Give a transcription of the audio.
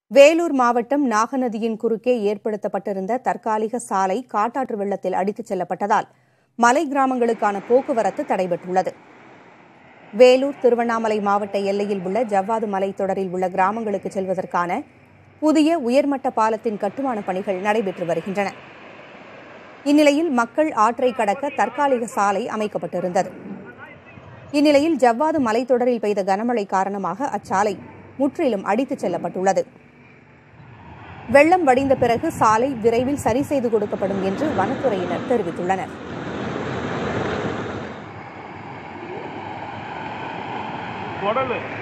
வேலூர் மாவட்டம் நாகநதியின் குறுக்கே ஏற்படுத்தப்பட்டிருந்த தற்காலிக சாலை காட்டாற்று வெள்ளத்தில் அடித்துச் செல்லப்பட்டதால் மலை கிராமங்களுக்கான போக்குவரத்து தடைபட்டுள்ளது வேலூர் திருவண்ணாமலை மாவட்ட எல்லையில் உள்ள ஜவ்வாது மலைத்தொடரில் உள்ள கிராமங்களுக்கு செல்வதற்கான புதிய உயர்மட்ட பாலத்தின் கட்டுமான பணிகள் நடைபெற்று வருகின்றன இந்நிலையில் மக்கள் ஆற்றை கடக்க தற்காலிக சாலை அமைக்கப்பட்டிருந்தது இந்நிலையில் ஜவ்வாது மலைத்தொடரில் பெய்த கனமழை காரணமாக அச்சாலை முற்றிலும் அடித்துச் செல்லப்பட்டுள்ளது வெள்ளம் வடிந்த பிறகு சாலை விரைவில் சரி செய்து கொடுக்கப்படும் என்று வனத்துறையினர் தெரிவித்துள்ளனர் குடலு